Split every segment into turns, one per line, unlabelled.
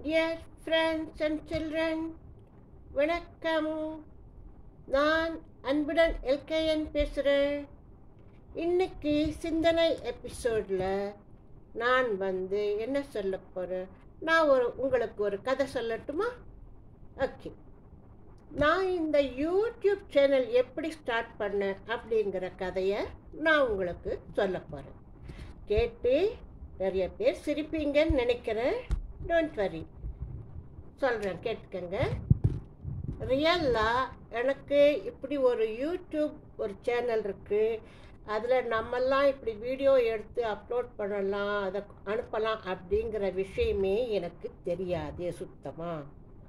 dear friends and children வணக்கம் நான் அன்புடன் எல்கேஎன் பேசுகிறேன் இன்னைக்கு சிந்தனை எபிசோடில் நான் வந்து என்ன சொல்ல போகிறேன் நான் ஒரு உங்களுக்கு ஒரு கதை சொல்லட்டுமா ஓகே நான் இந்த யூடியூப் சேனல் எப்படி ஸ்டார்ட் பண்ணேன் அப்படிங்கிற கதையை நான் உங்களுக்கு சொல்ல போகிறேன் கேட்டு நிறைய பேர் சிரிப்பீங்கன்னு நினைக்கிறேன் டோன்ட் வரி சொல்கிறேன் கேட்டுக்கங்க ரியலாக எனக்கு இப்படி ஒரு யூடியூப் ஒரு சேனல் இருக்குது அதில் நம்மெல்லாம் இப்படி வீடியோ எடுத்து அப்லோட் பண்ணலாம் அதை அனுப்பலாம் அப்படிங்கிற விஷயமே எனக்கு தெரியாது சுத்தமாக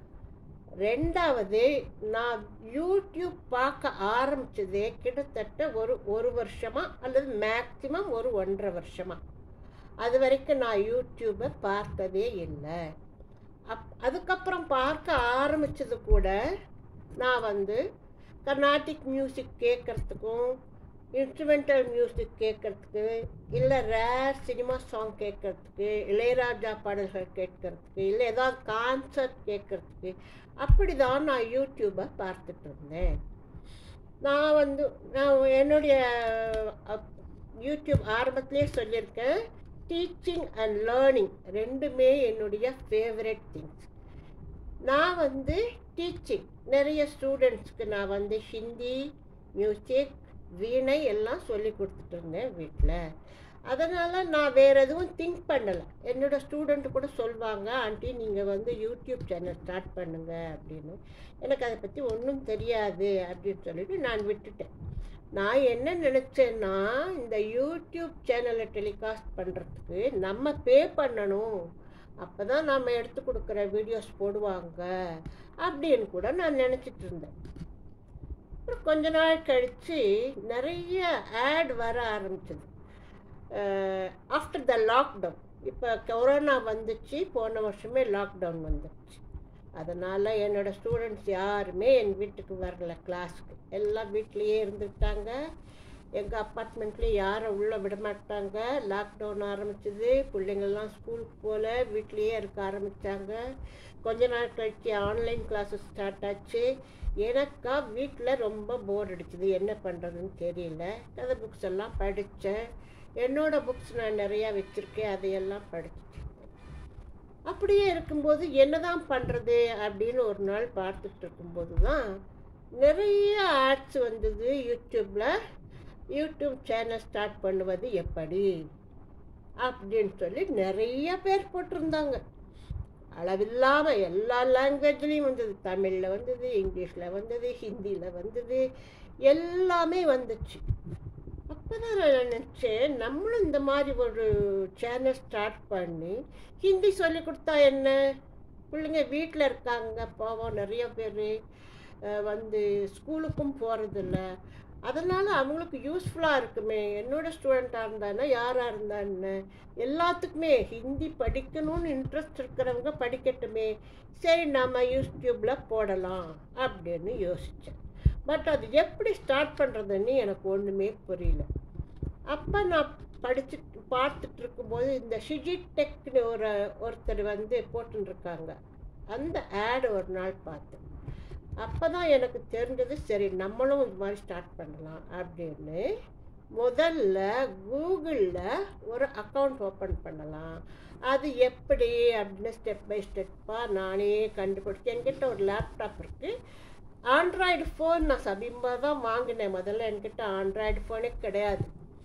ரெண்டாவது நான் யூடியூப் பார்க்க ஆரம்பித்ததே கிட்டத்தட்ட ஒரு ஒரு வருஷமாக அல்லது மேக்சிமம் ஒரு ஒன்றரை வருஷமாக அது வரைக்கும் நான் யூடியூப்பை பார்த்ததே இல்லை அப் அதுக்கப்புறம் பார்க்க ஆரம்பித்தது கூட நான் வந்து கர்நாடிக் மியூசிக் கேட்குறதுக்கும் இன்ஸ்ட்ருமெண்டல் மியூசிக் கேட்குறதுக்கு இல்லை ரேர் சினிமா சாங் கேட்குறதுக்கு இளையராஜா பாடல்கள் கேட்குறதுக்கு இல்லை ஏதாவது கான்சர்ட் கேட்குறதுக்கு அப்படி தான் நான் யூடியூப்பை பார்த்துட்டு இருந்தேன் நான் வந்து நான் என்னுடைய யூடியூப் ஆரம்பத்திலே சொல்லியிருக்கேன் டீச்சிங் அண்ட் லேர்னிங் ரெண்டுமே என்னுடைய ஃபேவரட் திங்ஸ் நான் வந்து டீச்சிங் நிறைய ஸ்டூடெண்ட்ஸ்க்கு நான் வந்து ஹிந்தி மியூசிக் வீணை எல்லாம் சொல்லி கொடுத்துட்டு இருந்தேன் வீட்டில் அதனால் நான் வேறு எதுவும் திங்க் பண்ணலை என்னோடய ஸ்டூடெண்ட்டு கூட சொல்லுவாங்க ஆண்டி நீங்கள் வந்து யூடியூப் சேனல் ஸ்டார்ட் பண்ணுங்க அப்படின்னு எனக்கு அதை பற்றி ஒன்றும் தெரியாது அப்படின்னு சொல்லிட்டு நான் விட்டுட்டேன் நான் என்ன நினச்சேன்னா இந்த யூடியூப் சேனலை டெலிகாஸ்ட் பண்ணுறதுக்கு நம்ம பே பண்ணணும் அப்போ தான் நம்ம எடுத்து கொடுக்குற வீடியோஸ் போடுவாங்க அப்படின்னு கூட நான் நினச்சிட்டு இருந்தேன் அப்புறம் கொஞ்ச நாள் கழித்து நிறைய ஆட் வர ஆரம்பிச்சது ஆஃப்டர் த லாக்டவுன் இப்போ கொரோனா வந்துச்சு போன வருஷமே லாக்டவுன் வந்துச்சு அதனால் என்னோடய ஸ்டூடெண்ட்ஸ் யாருமே என் வீட்டுக்கு வரல கிளாஸுக்கு எல்லாம் வீட்லேயே இருந்துட்டாங்க எங்கள் அப்பார்ட்மெண்ட்லேயும் யாரும் உள்ளே விட மாட்டாங்க லாக்டவுன் ஆரம்பிச்சது பிள்ளைங்கள்லாம் ஸ்கூலுக்கு போகல வீட்லேயே இருக்க ஆரம்பித்தாங்க கொஞ்ச நாள் கழிச்சு ஆன்லைன் கிளாஸஸ் ஸ்டார்ட் ஆச்சு எனக்கா வீட்டில் ரொம்ப போர் அடிச்சுது என்ன பண்ணுறதுன்னு தெரியல கதை புக்ஸ் எல்லாம் படித்தேன் என்னோடய புக்ஸ் நான் நிறையா வச்சுருக்கேன் அதையெல்லாம் படிச்சுட்டு அப்படியே இருக்கும்போது என்ன தான் பண்ணுறது அப்படின்னு ஒரு நாள் பார்த்துட்டு இருக்கும்போது தான் நிறைய ஆட்ஸ் வந்தது யூடியூப்பில் யூடியூப் சேனல் ஸ்டார்ட் பண்ணுவது எப்படி அப்படின்னு சொல்லி நிறைய பேர் போட்டிருந்தாங்க அளவில்லாமல் எல்லா லாங்குவேஜ்லேயும் வந்தது தமிழில் வந்தது இங்கிலீஷில் வந்தது ஹிந்தியில் வந்தது எல்லாமே வந்துச்சு அப்போ தான் நான் நினச்சேன் நம்மளும் இந்த மாதிரி ஒரு சேனல் ஸ்டார்ட் பண்ணி ஹிந்தி சொல்லி கொடுத்தா என்ன பிள்ளைங்க வீட்டில் இருக்காங்க பாவம் நிறைய பேர் வந்து ஸ்கூலுக்கும் போகிறதில்ல அதனால் அவங்களுக்கு யூஸ்ஃபுல்லாக இருக்குமே என்னோடய ஸ்டூடெண்ட்டாக இருந்தானே யாராக இருந்தான்னு எல்லாத்துக்குமே ஹிந்தி படிக்கணும்னு இன்ட்ரெஸ்ட் இருக்கிறவங்க படிக்கட்டுமே சரி நம்ம யூடியூப்பில் போடலாம் அப்படின்னு யோசித்தேன் பட் அது எப்படி ஸ்டார்ட் பண்ணுறதுன்னு எனக்கு ஒன்றுமே புரியல அப்போ நான் படிச்சுட்டு பார்த்துட்டு இருக்கும்போது இந்த ஷிஜிட் டெக்னு ஒரு ஒருத்தர் வந்து போட்டுருக்காங்க அந்த ஆடு ஒரு நாள் பார்த்தேன் அப்போ தான் எனக்கு தெரிஞ்சது சரி நம்மளும் இது மாதிரி ஸ்டார்ட் பண்ணலாம் அப்படின்னு முதல்ல கூகுளில் ஒரு அக்கௌண்ட் ஓப்பன் பண்ணலாம் அது எப்படி அப்படின்னு ஸ்டெப் பை ஸ்டெப்பாக நானே கண்டுபிடிச்சி என்கிட்ட ஒரு லேப்டாப் இருக்குது ஆண்ட்ராய்டு ஃபோன் நான் சமீபமாக தான் வாங்கினேன் முதல்ல என்கிட்ட ஆண்ட்ராய்டு ஃபோனே கிடையாது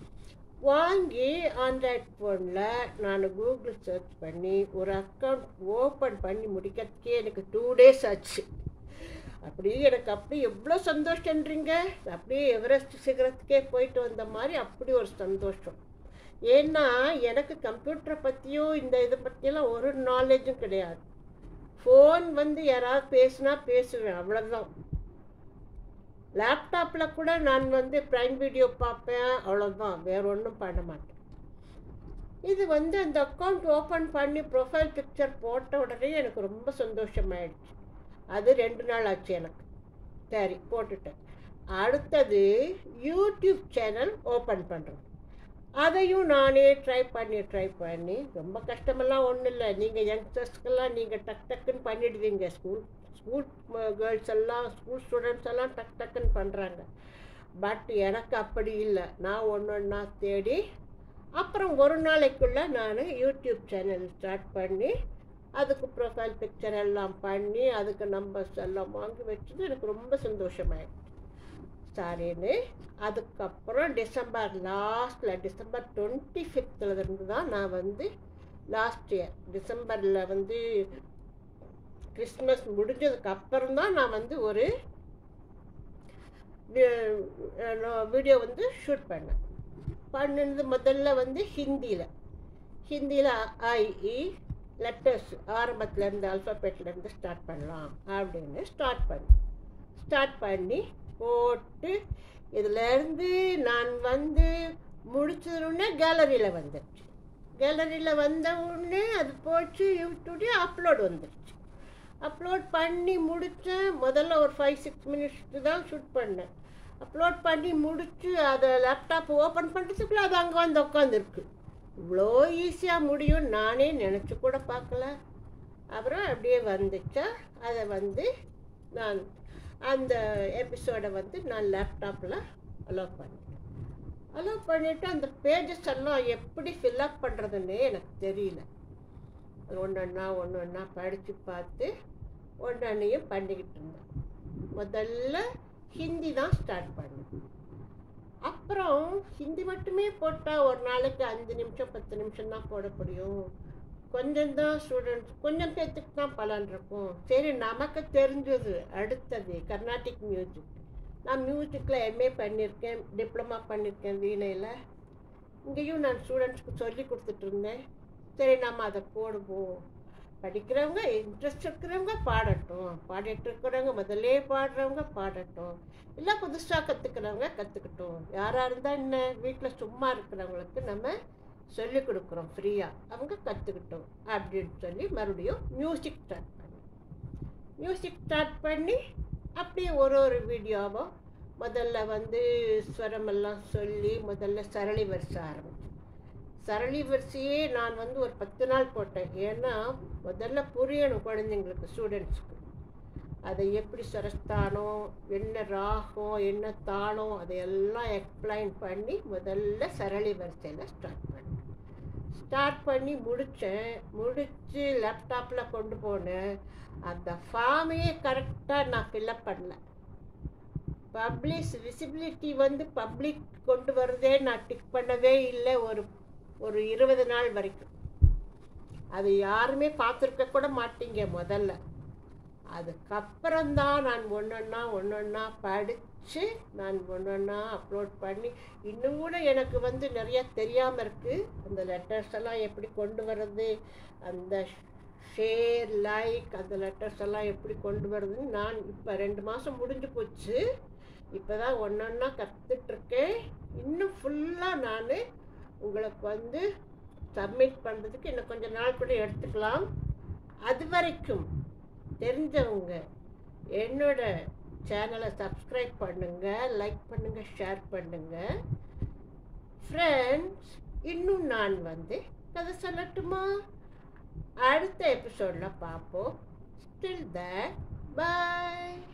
வாங்கி ஆண்ட்ராய்டு ஃபோனில் நான் கூகுள் சர்ச் பண்ணி ஒரு அக்கௌண்ட் ஓப்பன் பண்ணி முடிக்கிறதுக்கே எனக்கு டூ டேஸ் ஆச்சு அப்படியே எனக்கு அப்படி எவ்வளோ சந்தோஷன்றீங்க அப்படியே எவரெஸ்ட் சிகரத்துக்கே போயிட்டு வந்த மாதிரி அப்படி ஒரு சந்தோஷம் ஏன்னா எனக்கு கம்ப்யூட்டரை பற்றியும் இந்த இதை பற்றியெல்லாம் ஒரு நாலேஜும் கிடையாது ஃபோன் வந்து யாராவது பேசுனா பேசுவேன் அவ்வளோதான் லேப்டாப்பில் கூட நான் வந்து ப்ரைம் வீடியோ பார்ப்பேன் அவ்வளோதான் வேறு ஒன்றும் பண்ண மாட்டேன் இது வந்து அந்த அக்கௌண்ட் ஓப்பன் பண்ணி ப்ரொஃபைல் பிக்சர் போட்ட உடனே எனக்கு ரொம்ப சந்தோஷமாயிடுச்சு அது ரெண்டு நாள் ஆச்சு எனக்கு சரி போட்டுட்டேன் அடுத்தது யூடியூப் சேனல் ஓப்பன் பண்ணுறது அதையும் நானே ட்ரை பண்ணி ட்ரை பண்ணி ரொம்ப கஷ்டமெல்லாம் ஒன்றும் இல்லை நீங்கள் யங்ஸ்டர்ஸ்க்கெல்லாம் நீங்கள் டக் டக்குன்னு பண்ணிடுவீங்க ஸ்கூல் ஸ்கூல் கேர்ள்ஸ் எல்லாம் ஸ்கூல் ஸ்டூடெண்ட்ஸ் எல்லாம் டக் டக்குன்னு பண்ணுறாங்க பட் எனக்கு அப்படி இல்லை நான் ஒன்று ஒன்றா தேடி அப்புறம் ஒரு நாளைக்குள்ளே நான் யூடியூப் சேனல் ஸ்டார்ட் பண்ணி அதுக்கு ப்ரொஃபைல் பிக்சர் எல்லாம் பண்ணி அதுக்கு நம்பர்ஸ் எல்லாம் வாங்கி வச்சது எனக்கு ரொம்ப சந்தோஷமாயிடுச்சு சரின்னு அதுக்கப்புறம் டிசம்பர் லாஸ்ட்டில் டிசம்பர் டுவெண்ட்டி ஃபிஃப்த்தில் இருந்து தான் நான் வந்து லாஸ்ட் இயர் டிசம்பரில் வந்து கிறிஸ்மஸ் முடிஞ்சதுக்கு அப்புறம் தான் நான் வந்து ஒரு வீடியோ வந்து ஷூட் பண்ணேன் பண்ணினது முதல்ல வந்து ஹிந்தியில் ஹிந்தியில் ஐஇ லெட்டர்ஸ் ஆரம்பத்துலேருந்து அல்ஃபபெட்லேருந்து ஸ்டார்ட் பண்ணலாம் அப்படின்னு ஸ்டார்ட் பண்ணி ஸ்டார்ட் பண்ணி போட்டு இதுலேருந்து நான் வந்து முடிச்சதுன்னே கேலரியில் வந்துடுச்சு கேலரியில் வந்த உடனே அது போச்சு யூடியூப்லேயே அப்லோட் வந்துடுச்சு அப்லோட் பண்ணி முடித்தேன் முதல்ல ஒரு ஃபைவ் சிக்ஸ் மினிட்ஸ்க்கு தான் ஷூட் பண்ணேன் அப்லோட் பண்ணி முடித்து அதை லேப்டாப் ஓப்பன் பண்ணுறதுக்குள்ளே அது அங்கே வந்து உட்காந்துருக்கு இவ்வளோ ஈஸியாக முடியும் நானே நினச்சி கூட பார்க்கல அப்புறம் அப்படியே வந்துச்சா அதை வந்து நான் அந்த எபிசோடை வந்து நான் லேப்டாப்பில் அலோவ் பண்ணிட்டேன் அலோவ் பண்ணிவிட்டு அந்த பேஜஸ் எல்லாம் எப்படி ஃபில்அப் பண்ணுறதுன்னே எனக்கு தெரியல ஒன்று ஒன்றா ஒன்று ஒன்றா படித்து பார்த்து ஒன்றொன்னையும் பண்ணிக்கிட்டு இருந்தேன் முதல்ல ஹிந்தி தான் ஸ்டார்ட் பண்ணேன் அப்புறம் ஹிந்தி மட்டுமே போட்டால் ஒரு நாளைக்கு அஞ்சு நிமிஷம் பத்து நிமிஷம் தான் போட முடியும் கொஞ்சம் தான் ஸ்டூடெண்ட்ஸ் கொஞ்சம் பேர்த்துக்கு தான் பலன் இருக்கும் சரி நமக்கு தெரிஞ்சது அடுத்தது கர்நாடிக் மியூசிக் நான் மியூசிக்கில் எம்ஏ பண்ணியிருக்கேன் டிப்ளமா பண்ணியிருக்கேன் வீணையில் இங்கேயும் நான் ஸ்டூடெண்ட்ஸ்க்கு சொல்லி கொடுத்துட்டு இருந்தேன் சரி நம்ம அதை போடுவோம் படிக்கிறவங்க இன்ட்ரெஸ்ட் இருக்கிறவங்க பாடட்டும் பாடிட்டு இருக்கிறவங்க முதல்ல பாடுறவங்க பாடட்டும் இல்லை புதுசாக கற்றுக்கிறவங்க கற்றுக்கட்டும் யாராக இருந்தால் என்ன வீட்டில் சும்மா இருக்கிறவங்களுக்கு நம்ம சொல்லி கொடுக்குறோம் ஃப்ரீயாக அவங்க கற்றுக்கிட்டோம் அப்படின்னு சொல்லி மறுபடியும் மியூசிக் ஸ்டார்ட் பண்ணி மியூசிக் ஸ்டார்ட் பண்ணி அப்படியே ஒரு ஒரு வீடியோவும் முதல்ல வந்து ஸ்வரமெல்லாம் சொல்லி முதல்ல சரளி வரிசை ஆரம்பிச்சேன் சரளி வரிசையே நான் வந்து ஒரு பத்து நாள் போட்டேன் ஏன்னா முதல்ல புரியணும் குழந்தைங்களுக்கு ஸ்டூடெண்ட்ஸ்க்கு அதை எப்படி சரஸ்தானம் என்ன ராகம் என்ன தாளம் அதையெல்லாம் எக்ஸ்பிளைன் பண்ணி முதல்ல சரளி வரிசையில் ஸ்டார்ட் பண்ணேன் ஸ்டார்ட் பண்ணி முடித்தேன் முடித்து லேப்டாப்பில் கொண்டு போனேன் அந்த ஃபார்மையே கரெக்டாக நான் ஃபில்அப் பண்ணல பப்ளிஷ் விசிபிலிட்டி வந்து பப்ளிக் கொண்டு வரதே நான் டிக் பண்ணவே இல்லை ஒரு ஒரு இருபது நாள் வரைக்கும் அது யாருமே பார்த்துருக்க கூட மாட்டீங்க முதல்ல அதுக்கப்புறம்தான் நான் ஒன்றொன்னா ஒன்றொன்னா படித்து நான் ஒன்றொன்னா அப்லோட் பண்ணி இன்னும் கூட எனக்கு வந்து நிறையா தெரியாமல் இருக்குது அந்த லெட்டர்ஸ் எல்லாம் எப்படி கொண்டு வர்றது அந்த ஷேர் லைக் அந்த லெட்டர்ஸ் எல்லாம் எப்படி கொண்டு வர்றதுன்னு நான் இப்போ ரெண்டு மாதம் முடிஞ்சு போச்சு இப்போ தான் ஒன்றொன்னா கற்றுட்ருக்கேன் இன்னும் ஃபுல்லாக நான் உங்களுக்கு வந்து சப்மிட் பண்ணுறதுக்கு இன்னும் கொஞ்சம் நாள் கூட எடுத்துக்கலாம் அது வரைக்கும் தெரிஞ்சவங்க என்னோட சேனலை சப்ஸ்கிரைப் பண்ணுங்கள் லைக் பண்ணுங்கள் ஷேர் பண்ணுங்கள் ஃப்ரெண்ட்ஸ் இன்னும் நான் வந்து கதை சொல்லட்டுமா அடுத்த எபிசோடில் பார்ப்போம் ஸ்டில் த பாய்